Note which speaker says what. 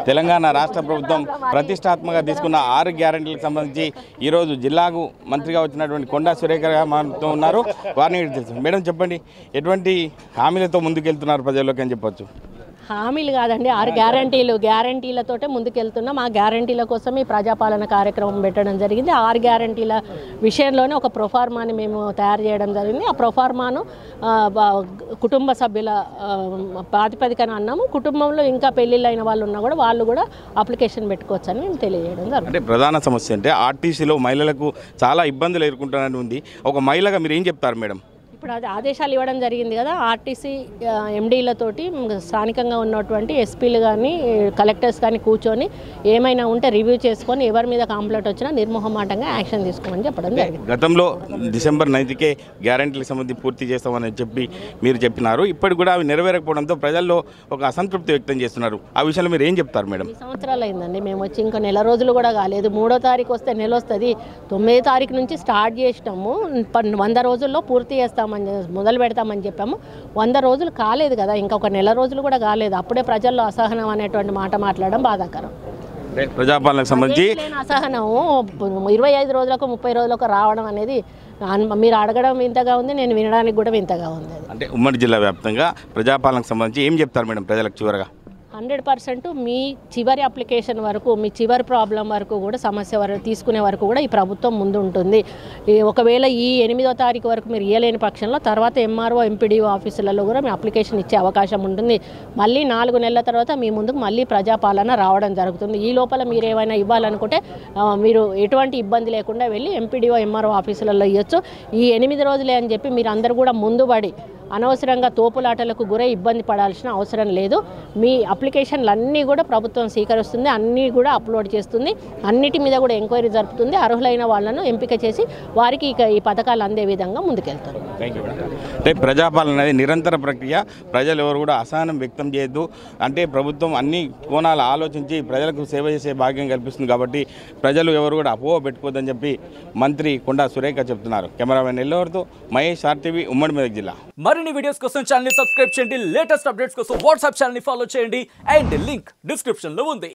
Speaker 1: తెలంగాణ రాష్ట్ర ప్రభుత్వం ప్రతిష్టాత్మకంగా తీసుకున్న ఆరు గ్యారంటీలకు సంబంధించి ఈరోజు జిల్లాకు మంత్రిగా వచ్చినటువంటి కొండా సురేఖ గారు మనతో ఉన్నారు వారిని అడిగి తెలుసు మేడం చెప్పండి ఎటువంటి హామీలతో ముందుకెళ్తున్నారు ప్రజల్లోకి అని చెప్పొచ్చు
Speaker 2: హామీలు కాదండి ఆరు గ్యారంటీలు గ్యారంటీలతోటే ముందుకెళ్తున్నాం ఆ గ్యారంటీల కోసం ఈ ప్రజాపాలన కార్యక్రమం పెట్టడం జరిగింది ఆరు గ్యారంటీల విషయంలోనే ఒక ప్రొఫార్మాని మేము తయారు చేయడం జరిగింది ఆ ప్రొఫార్మాను ఆ, బ- కుటుంబ సభ్యుల ఆ, ప్రాతిపదికన అన్నాము కుటుంబంలో ఇంకా పెళ్ళిళ్ళు అయిన వాళ్ళు ఉన్నా కూడా వాళ్ళు కూడా అప్లికేషన్ పెట్టుకోవచ్చని మేము తెలియజేయడం జరుగుతుంది
Speaker 1: అంటే ప్రధాన సమస్య అంటే ఆర్టీసీలో మహిళలకు చాలా ఇబ్బందులు ఎదుర్కొంటున్నట్టు ఉంది ఒక మహిళగా మీరు ఏం చెప్తారు మేడం
Speaker 2: ఇప్పుడు అది ఆదేశాలు ఇవ్వడం జరిగింది కదా ఆర్టీసీ ఎండీలతోటి స్థానికంగా ఉన్నటువంటి ఎస్పీలు కానీ కలెక్టర్స్ కానీ కూర్చొని ఏమైనా ఉంటే రివ్యూ చేసుకొని ఎవరి మీద కంప్లైంట్ వచ్చినా నిర్మోహమాటంగా యాక్షన్ తీసుకోమని చెప్పడం జరిగింది
Speaker 1: గతంలో డిసెంబర్ నైన్త్కే గ్యారంటీలకు సంబంధించి పూర్తి చేస్తామని చెప్పి మీరు చెప్పినారు ఇప్పటికి కూడా అవి నెరవేరకపోవడంతో ప్రజల్లో ఒక అసంతృప్తి వ్యక్తం చేస్తున్నారు ఆ విషయంలో మీరు ఏం చెప్తారు మేడం
Speaker 2: ఈ సంవత్సరాలు అయిందండి మేము వచ్చి ఇంకా నెల రోజులు కూడా కాలేదు మూడో తారీఖు వస్తే నెల వస్తుంది తొమ్మిదో తారీఖు నుంచి స్టార్ట్ చేసినాము పన్- వంద రోజుల్లో పూర్తి చేస్తామని చె- మొదలు పెడతామని చెప్పాము వంద రోజులు కాలేదు కదా ఇంకా ఒక నెల రోజులు కూడా కాలేదు అప్పుడే ప్రజల్లో అసహనం అనేటువంటి మాట మాట్లాడడం బాధాకరం
Speaker 1: అంటే ప్రజాపాలనకు సంబంధించి
Speaker 2: అదేం లేని అసహనము ఇరవై ఐదు రోజులకు ముప్పై రోజులకు రావడం అనేది అన్- మీరు అడగడం వింతగా ఉంది నేను వినడానికి కూడా వింతగా ఉంది అది
Speaker 1: అంటే ఉమ్మడి జిల్లా వ్యాప్తంగా ప్రజాపాలనకు సంబంధించి ఏం చెప్తారు మేడం ప్రజలకు చివరగా
Speaker 2: హండ్రెడ్ పర్సెంట్ మీ చివరి అప్లికేషన్ వరకు మీ చివరి ప్రాబ్లం వరకు కూడా సమస్య వరకు తీసుకునే వరకు కూడా ఈ ప్రభుత్వం ముందు ఉంటుంది ఈ ఒకవేళ ఈ ఎనిమిదో తారీఖు వరకు మీరు ఇవ్వలేని పక్షంలో తర్వాత ఎంఆర్ఓ ఎంపీడీఓ ఆఫీసులలో కూడా మీ అప్లికేషన్ ఇచ్చే అవకాశం ఉంటుంది మళ్ళీ నాలుగు నెలల తర్వాత మీ ముందుకు మళ్ళీ ప్రజాపాలన రావడం జరుగుతుంది ఈ లోపల మీరు ఏమైనా ఇవ్వాలనుకుంటే ఆ, మీరు ఎటువంటి ఇబ్బంది లేకుండా వెళ్ళి ఎంపీడీఓ ఎంఆర్ఓ ఆఫీసులలో ఇవ్వచ్చు ఈ ఎనిమిది రోజులే అని చెప్పి మీరు అందరు కూడా ముందుబడి అనవసరంగా తోపులాటలకు గురై ఇబ్బంది పడాల్సిన అవసరం లేదు మీ అప్లికేషన్లు అన్నీ కూడా ప్రభుత్వం స్వీకరిస్తుంది అన్నీ కూడా అప్లోడ్ చేస్తుంది అన్నిటి మీద కూడా ఎంక్వైరీ జరుపుతుంది అర్హులైన వాళ్ళను ఎంపిక చేసి వారికి ఇక ఈ పథకాలు అందే విధంగా ముందుకెళ్తారు
Speaker 1: థ్యాంక్ యూ అంటే ప్రజాపాలన అనేది నిరంతర ప్రక్రియ ప్రజలు ఎవరు కూడా అసహనం వ్యక్తం చేయొద్దు అంటే ప్రభుత్వం అన్ని కోణాలు ఆలోచించి ప్రజలకు సేవ చేసే భాగ్యం కల్పిస్తుంది కాబట్టి ప్రజలు ఎవరు కూడా అపోహ పెట్టుకోవద్దని చెప్పి మంత్రి కొండా సురేఖ చెప్తున్నారు కెమెరామెన్ ఎల్లవరితో మహేష్ ఆర్టీవీ ఉమ్మడి మెదక్ జిల్లా
Speaker 3: మరిన్ని వీడియోస్ కోసం ఛానల్ ని సబ్స్క్రైబ్ చేయండి లేటెస్ట్ అప్డేట్స్ కోసం వాట్సాప్ ఛానల్ ని ఫాలో చేయండి అండ్ లింక్ డిస్క్రిప్షన్ లో ఉంది